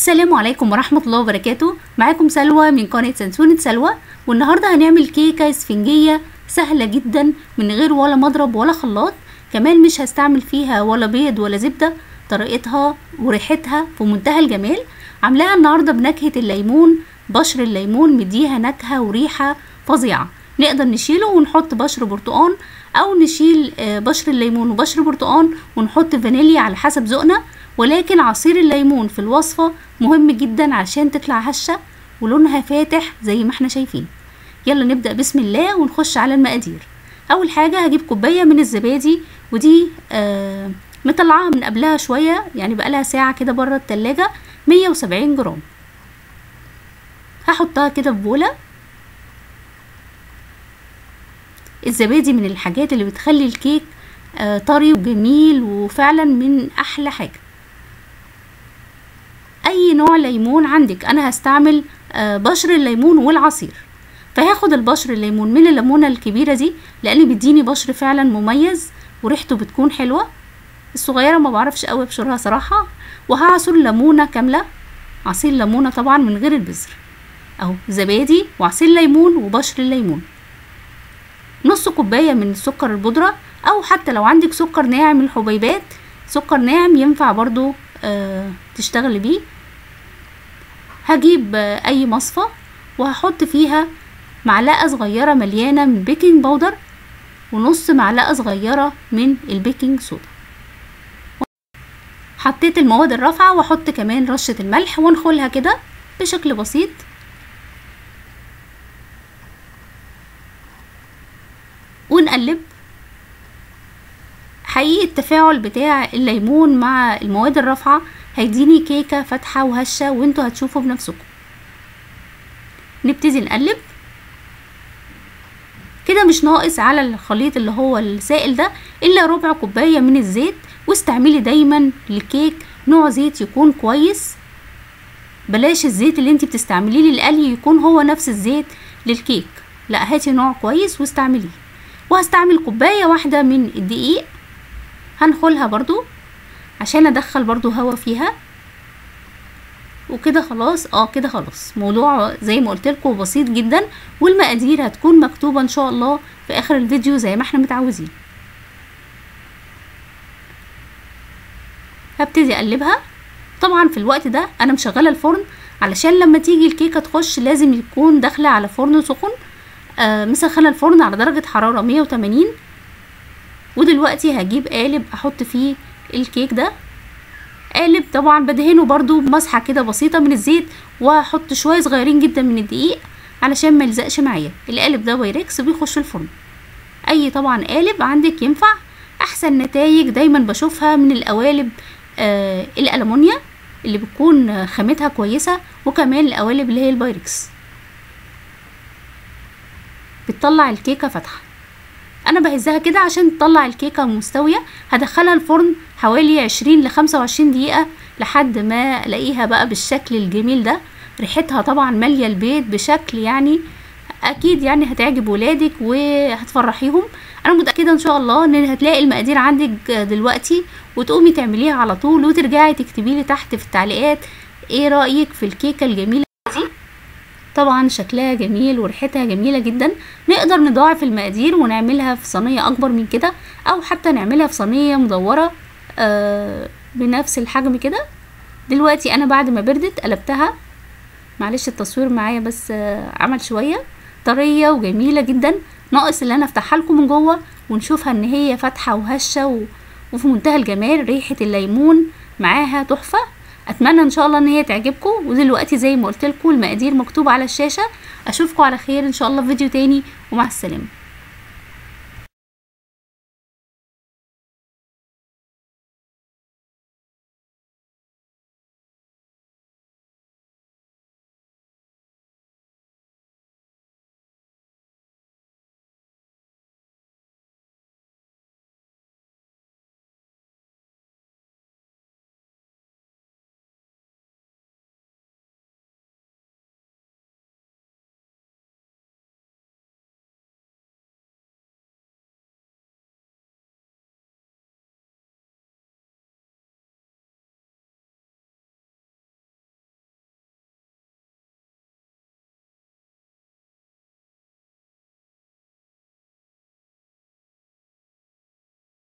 السلام عليكم ورحمة الله وبركاته معاكم سلوى من قناة سنسونة سلوى والنهاردة هنعمل كيكة اسفنجية سهلة جدا من غير ولا مضرب ولا خلاط كمان مش هستعمل فيها ولا بيض ولا زبدة طريقتها وريحتها في منتهى الجمال عاملاها النهاردة بنكهة الليمون بشر الليمون مديها نكهة وريحة فظيعة نقدر نشيله ونحط بشر برتقان او نشيل آه، بشر الليمون وبشر برتقان ونحط فانيليا على حسب ذوقنا ولكن عصير الليمون في الوصفة مهم جدا عشان تطلع هشة ولونها فاتح زي ما احنا شايفين يلا نبدأ بسم الله ونخش على المقادير اول حاجة هجيب كوباية من الزبادي ودي آه مطلعاها من قبلها شوية يعني بقالها ساعة كده بره التلاجة مية وسبعين جرام هحطها كده في بولة الزبادي من الحاجات اللي بتخلي الكيك آه طري وجميل وفعلا من احلى حاجة اي نوع ليمون عندك انا هستعمل آه بشر الليمون والعصير فهاخد البشر الليمون من الليمونة الكبيرة دي لان بيديني بشر فعلا مميز وريحته بتكون حلوة الصغيرة ما بعرفش قوي ابشرها صراحة وهعصر ليمونة كاملة عصير ليمونة طبعا من غير البذر اهو زبادي وعصير ليمون وبشر الليمون نص كوباية من سكر البودرة او حتى لو عندك سكر ناعم الحبيبات سكر ناعم ينفع برضو آه تشتغلي بيه هجيب آه اي مصفى وهحط فيها معلقة صغيرة مليانة من بيكنج باودر ونص معلقة صغيرة من البيكنج صودا حطيت المواد الرافعة واحط كمان رشة الملح وانخلها كده بشكل بسيط ونقلب حقيقي التفاعل بتاع الليمون مع المواد الرافعة هيديني كيكة فاتحة وهشة وانتوا هتشوفوا بنفسكم نبتدي نقلب كده مش ناقص على الخليط اللي هو السائل ده الا ربع كوباية من الزيت واستعملي دايما للكيك نوع زيت يكون كويس بلاش الزيت اللي انت بتستعمليه للقلي يكون هو نفس الزيت للكيك لا هاتي نوع كويس واستعمليه وهستعمل كوباية واحدة من الدقيق هنخلها برضو عشان ادخل برضو هوا فيها وكده خلاص اه كده خلاص موضوع زي ما قلت لكم بسيط جدا والمقادير هتكون مكتوبة ان شاء الله في اخر الفيديو زي ما احنا متعودين هبتدي اقلبها طبعا في الوقت ده انا مشغله الفرن علشان لما تيجي الكيكه تخش لازم يكون داخله على فرن سخن آه مسخنه الفرن على درجه حراره 180 ودلوقتي هجيب قالب احط فيه الكيك ده قالب طبعا بدهنه برضو بمسحه كده بسيطه من الزيت واحط شويه صغيرين جدا من الدقيق علشان ما يلزقش معايا القالب ده بايركس بيخش الفرن اي طبعا قالب عندك ينفع احسن نتائج دايما بشوفها من القوالب آه الالومنيا اللي بتكون خامتها كويسه وكمان القوالب اللي هي البايركس بتطلع الكيكه فاتحه انا بهزها كده عشان تطلع الكيكه مستويه هدخلها الفرن حوالي عشرين لخمسة وعشرين دقيقه لحد ما الاقيها بقى بالشكل الجميل ده ريحتها طبعا ماليه البيت بشكل يعني اكيد يعني هتعجب ولادك وهتفرحيهم انا متاكده ان شاء الله ان هتلاقي المقادير عندك دلوقتي وتقومي تعمليها على طول وترجعي تكتبي لي تحت في التعليقات ايه رايك في الكيكه الجميله دي طبعا شكلها جميل وريحتها جميله جدا نقدر نضاعف المقادير ونعملها في صينيه اكبر من كده او حتى نعملها في صينيه مدوره آه بنفس الحجم كده دلوقتي انا بعد ما بردت قلبتها معلش التصوير معايا بس آه عمل شويه طريه وجميله جدا ناقص اللي انا افتحها لكم من جوه ونشوفها ان هي فاتحه وهشه و... وفي منتهى الجمال ريحه الليمون معاها تحفه اتمنى ان شاء الله ان هي تعجبكم ودلوقتي زي ما قلت لكم المقادير مكتوبه على الشاشه اشوفكم على خير ان شاء الله في فيديو تاني ومع السلامه